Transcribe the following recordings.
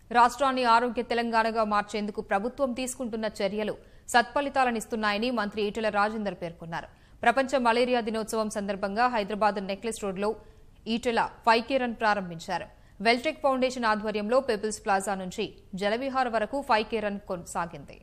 రాష్ట్రాన్ని ఆరోగ్య తెలంగాణగా మార్చేందుకు ప్రభుత్వం తీసుకుంటున్న చర్యలు సత్ఫలితాలనిస్తున్నాయని మంత్రి ఈటెల రాజేందర్ పేర్కొన్నారు ప్రపంచ మలేరియా దినోత్సవం సందర్భంగా హైదరాబాద్ నెక్లెస్ రోడ్లో ఈటెల ఫైవ్ కే రన్ ప్రారంభించారు వెల్టెక్ ఫౌండేషన్ ఆధ్వర్యంలో పీపుల్స్ ప్లాజా నుంచి జలవిహార్ వరకు ఫైవ్ కే రన్ కొనసాగింది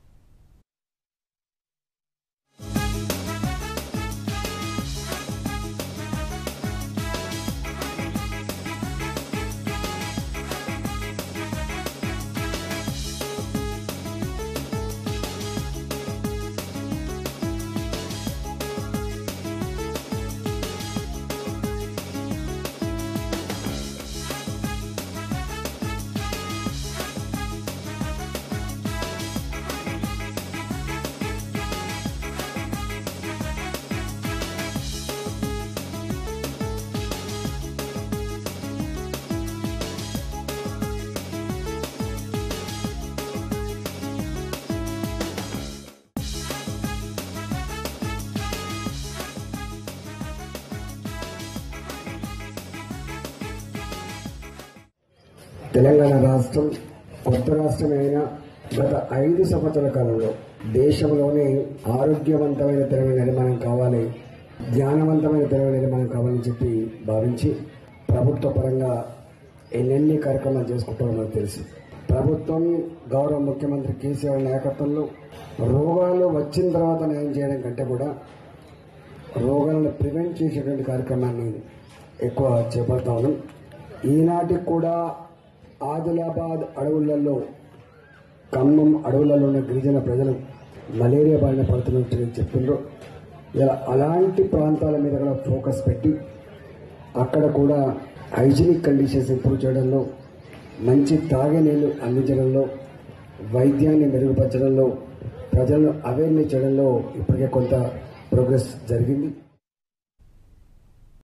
తెలంగాణ రాష్ట్రం కొత్త రాష్ట్రమైన గత ఐదు సంవత్సరాల కాలంలో దేశంలోనే ఆరోగ్యవంతమైన తెలంగాణ నిర్మాణం కావాలి జ్ఞానవంతమైన తెలంగాణ నిర్మాణం కావాలని చెప్పి భావించి ప్రభుత్వ పరంగా ఎన్నెన్ని కార్యక్రమాలు చేసుకుంటామో మనకు తెలుసు ప్రభుత్వం గౌరవ ముఖ్యమంత్రి కేసీఆర్ నాయకత్వంలో రోగాలు వచ్చిన తర్వాత న్యాయం చేయడం కంటే కూడా రోగాలను ప్రివెంట్ చేసేటువంటి కార్యక్రమాన్ని ఎక్కువ చేపడతా ఉన్నాం ఈనాటికి కూడా ఆదిలాబాద్ అడవులలో ఖమ్మం అడవులలో ఉన్న గిరిజన ప్రజలు మలేరియా బారిన పడుతున్నట్టు చెప్తుండ్రు ఇలా అలాంటి ప్రాంతాల మీద కూడా ఫోకస్ పెట్టి అక్కడ కూడా హైజీనిక్ కండిషన్స్ ఇంప్రూవ్ చేయడంలో మంచి తాగే నీళ్లు అందించడంలో వైద్యాన్ని మెరుగుపరచడంలో ప్రజలను అవేర్నెస్ చేయడంలో ఇప్పటికే కొంత ప్రోగ్రెస్ జరిగింది